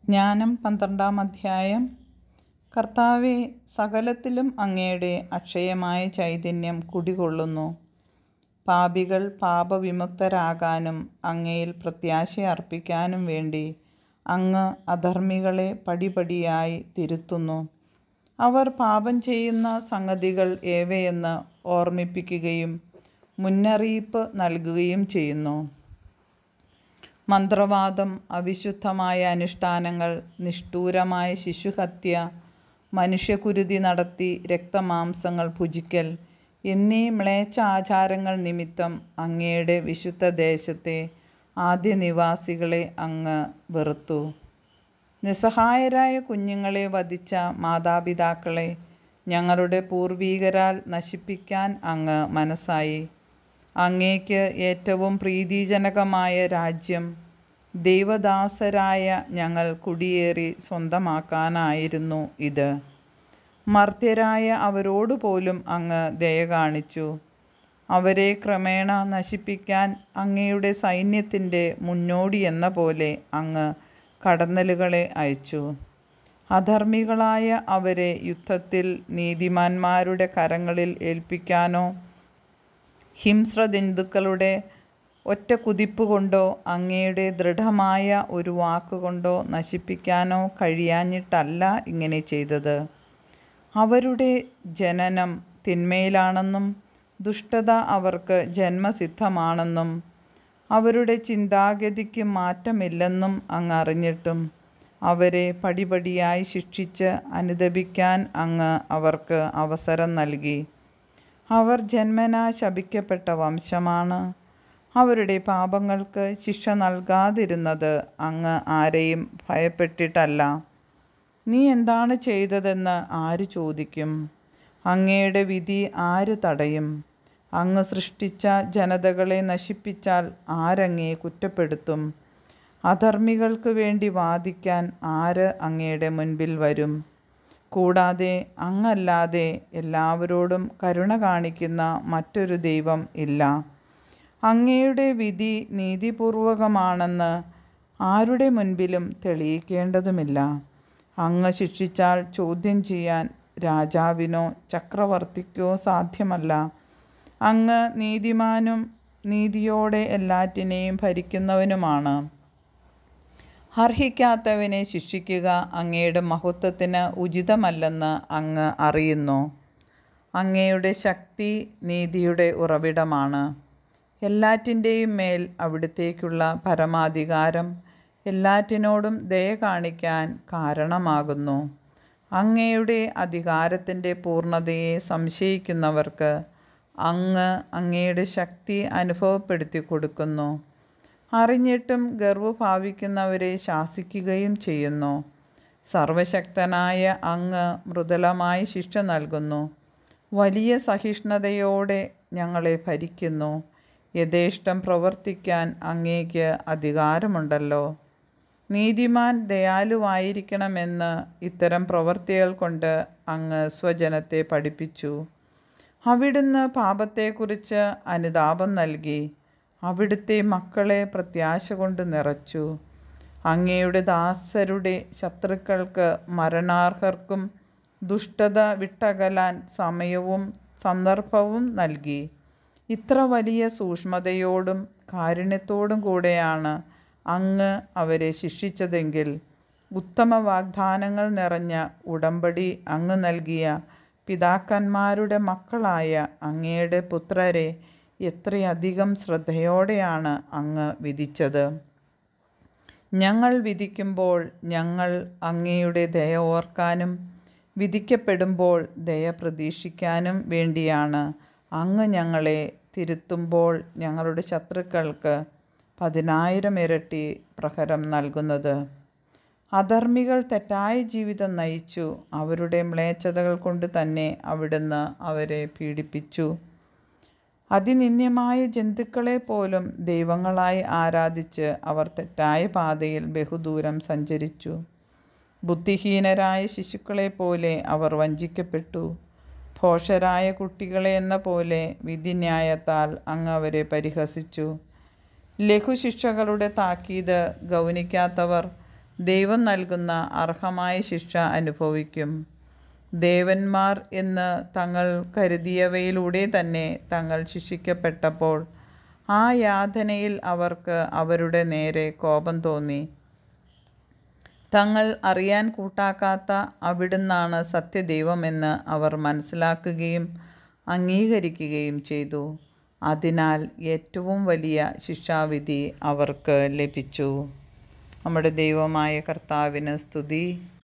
ജ്ഞാനം പന്ത്രണ്ടാം അധ്യായം കർത്താവെ സകലത്തിലും അങ്ങയുടെ അക്ഷയമായ ചൈതന്യം കുടികൊള്ളുന്നു പാപികൾ പാപവിമുക്തരാകാനും അങ്ങയിൽ പ്രത്യാശ അർപ്പിക്കാനും വേണ്ടി അങ്ങ് അധർമ്മികളെ പടിപടിയായി തിരുത്തുന്നു അവർ പാപം ചെയ്യുന്ന സംഗതികൾ ഏവയെന്ന് ഓർമ്മിപ്പിക്കുകയും മുന്നറിയിപ്പ് നൽകുകയും ചെയ്യുന്നു മന്ത്രവാദം അവിശുദ്ധമായ അനുഷ്ഠാനങ്ങൾ നിഷ്ഠൂരമായ ശിശുഹത്യ മനുഷ്യകുരുതി നടത്തി രക്തമാംസങ്ങൾ ഭുജിക്കൽ എന്നീ മ്ലേച്ഛ ആചാരങ്ങൾ നിമിത്തം അങ്ങയുടെ വിശുദ്ധ ദേശത്തെ ആദ്യ നിവാസികളെ അങ്ങ് വെറുത്തു നിസ്സഹായരായ കുഞ്ഞുങ്ങളെ വധിച്ച മാതാപിതാക്കളെ ഞങ്ങളുടെ പൂർവീകരാൽ നശിപ്പിക്കാൻ അങ്ങ് മനസ്സായി അങ്ങേക്ക് ഏറ്റവും പ്രീതിജനകമായ രാജ്യം ദൈവദാസരായ ഞങ്ങൾ കുടിയേറി സ്വന്തമാക്കാനായിരുന്നു ഇത് മർത്യരായ അവരോട് പോലും അങ്ങ് ദയ കാണിച്ചു അവരെ ക്രമേണ നശിപ്പിക്കാൻ അങ്ങയുടെ സൈന്യത്തിൻ്റെ മുന്നോടിയെന്ന പോലെ അങ്ങ് കടന്നലുകളെ അയച്ചു അധർമ്മികളായ അവരെ യുദ്ധത്തിൽ നീതിമാന്മാരുടെ കരങ്ങളിൽ ഏൽപ്പിക്കാനോ ഹിംസ്രജന്തുക്കളുടെ ഒറ്റ കുതിപ്പ് കൊണ്ടോ അങ്ങയുടെ ദൃഢമായ ഒരു വാക്കുകൊണ്ടോ നശിപ്പിക്കാനോ കഴിയാഞ്ഞിട്ടല്ല ഇങ്ങനെ ചെയ്തത് അവരുടെ ജനനം തിന്മയിലാണെന്നും ദുഷ്ടത അവർക്ക് ജന്മസിദ്ധമാണെന്നും അവരുടെ ചിന്താഗതിക്ക് മാറ്റമില്ലെന്നും അങ്ങ് അറിഞ്ഞിട്ടും അവരെ പടിപടിയായി ശിക്ഷിച്ച് അനുദപിക്കാൻ അങ്ങ് അവർക്ക് അവസരം നൽകി അവർ ജന്മനാ ശപിക്കപ്പെട്ട വംശമാണ് അവരുടെ പാപങ്ങൾക്ക് ശിക്ഷ നൽകാതിരുന്നത് അങ്ങ് ആരെയും ഭയപ്പെട്ടിട്ടല്ല നീ എന്താണ് ചെയ്തതെന്ന് ആര് ചോദിക്കും അങ്ങയുടെ വിധി ആര് തടയും അങ്ങ് സൃഷ്ടിച്ച ജനതകളെ നശിപ്പിച്ചാൽ ആരങ്ങയെ കുറ്റപ്പെടുത്തും അധർമ്മികൾക്ക് വേണ്ടി വാദിക്കാൻ ആര് അങ്ങയുടെ മുൻപിൽ വരും കൂടാതെ അങ്ങല്ലാതെ എല്ലാവരോടും കരുണ കാണിക്കുന്ന മറ്റൊരു ദൈവം ഇല്ല അങ്ങയുടെ വിധി നീതിപൂർവകമാണെന്ന് ആരുടെ മുൻപിലും തെളിയിക്കേണ്ടതുമില്ല അങ്ങ് ശിക്ഷിച്ചാൽ ചോദ്യം ചെയ്യാൻ രാജാവിനോ ചക്രവർത്തിക്കോ സാധ്യമല്ല അങ്ങ് നീതിമാനും നീതിയോടെ എല്ലാറ്റിനെയും ഭരിക്കുന്നവനുമാണ് അർഹിക്കാത്തവനെ ശിക്ഷിക്കുക അങ്ങയുടെ മഹത്വത്തിന് ഉചിതമല്ലെന്ന് അങ്ങ് അറിയുന്നു അങ്ങയുടെ ശക്തി നീതിയുടെ ഉറവിടമാണ് എല്ലാറ്റിൻ്റെയും മേൽ അവിടുത്തേക്കുള്ള പരമാധികാരം എല്ലാറ്റിനോടും ദയ കാണിക്കാൻ കാരണമാകുന്നു അങ്ങയുടെ അധികാരത്തിൻ്റെ പൂർണ്ണതയെ സംശയിക്കുന്നവർക്ക് അങ്ങ് അങ്ങയുടെ ശക്തി അനുഭവപ്പെടുത്തി കൊടുക്കുന്നു അറിഞ്ഞിട്ടും ഗർവ് ഭാവിക്കുന്നവരെ ശാസിക്കുകയും ചെയ്യുന്നു സർവശക്തനായ അങ്ങ് മൃദുലമായി ശിക്ഷ നൽകുന്നു വലിയ സഹിഷ്ണുതയോടെ ഞങ്ങളെ ഭരിക്കുന്നു യഥേഷ്ടം പ്രവർത്തിക്കാൻ അങ്ങേക്ക് അധികാരമുണ്ടല്ലോ നീതിമാൻ ദയാലുവായിരിക്കണമെന്ന് ഇത്തരം പ്രവൃത്തികൾ കൊണ്ട് അങ്ങ് സ്വജനത്തെ പഠിപ്പിച്ചു അവിടുന്ന് പാപത്തെക്കുറിച്ച് അനുതാപം നൽകി അവിടുത്തെ മക്കളെ പ്രത്യാശ കൊണ്ട് നിറച്ചു അങ്ങയുടെ ദാസരുടെ ശത്രുക്കൾക്ക് മരണാർഹർക്കും ദുഷ്ടത വിട്ടകലാൻ സമയവും സന്ദർഭവും നൽകി ഇത്ര വലിയ സൂക്ഷ്മതയോടും കാരുണ്യത്തോടും കൂടെയാണ് അങ്ങ് അവരെ ശിക്ഷിച്ചതെങ്കിൽ ഉത്തമ വാഗ്ദാനങ്ങൾ നിറഞ്ഞ ഉടമ്പടി അങ്ങ് നൽകിയ പിതാക്കന്മാരുടെ മക്കളായ അങ്ങയുടെ പുത്രരെ എത്രയധികം ശ്രദ്ധയോടെയാണ് അങ്ങ് വിധിച്ചത് ഞങ്ങൾ വിധിക്കുമ്പോൾ ഞങ്ങൾ അങ്ങയുടെ ദയ ഓർക്കാനും വിധിക്കപ്പെടുമ്പോൾ ദയ പ്രതീക്ഷിക്കാനും വേണ്ടിയാണ് അങ്ങ് ഞങ്ങളെ തിരുത്തുമ്പോൾ ഞങ്ങളുടെ ശത്രുക്കൾക്ക് പതിനായിരം ഇരട്ടി പ്രഹരം നൽകുന്നത് അധർമ്മികൾ തെറ്റായ ജീവിതം നയിച്ചു അവരുടെ മ്ലേച്ഛതകൾ കൊണ്ട് തന്നെ അവിടുന്ന് അവരെ പീഡിപ്പിച്ചു അതിനിന്യമായ ജന്തുക്കളെ പോലും ദൈവങ്ങളായി ആരാധിച്ച് അവർ തെറ്റായ പാതയിൽ ബഹുദൂരം സഞ്ചരിച്ചു ബുദ്ധിഹീനരായ ശിശുക്കളെ പോലെ അവർ വഞ്ചിക്കപ്പെട്ടു ഭോഷരായ കുട്ടികളെ എന്ന പോലെ വിധിന്യായത്താൽ അങ്ങ് അവരെ പരിഹസിച്ചു ലഘുശിക്ഷകളുടെ താക്കീത് ഗൗനിക്കാത്തവർ ദൈവം നൽകുന്ന അർഹമായ ശിക്ഷ അനുഭവിക്കും ദേവന്മാർ എന്ന് തങ്ങൾ കരുതിയവയിലൂടെ തന്നെ തങ്ങൾ ശിക്ഷിക്കപ്പെട്ടപ്പോൾ ആ യാതനയിൽ അവർക്ക് അവരുടെ നേരെ കോപം തോന്നി തങ്ങൾ അറിയാൻ കൂട്ടാക്കാത്ത അവിടുന്നാണ് സത്യദൈവമെന്ന് അവർ മനസ്സിലാക്കുകയും അംഗീകരിക്കുകയും ചെയ്തു അതിനാൽ ഏറ്റവും വലിയ ശിക്ഷാവിധി അവർക്ക് ലഭിച്ചു നമ്മുടെ ദൈവമായ കർത്താവിന് സ്തുതി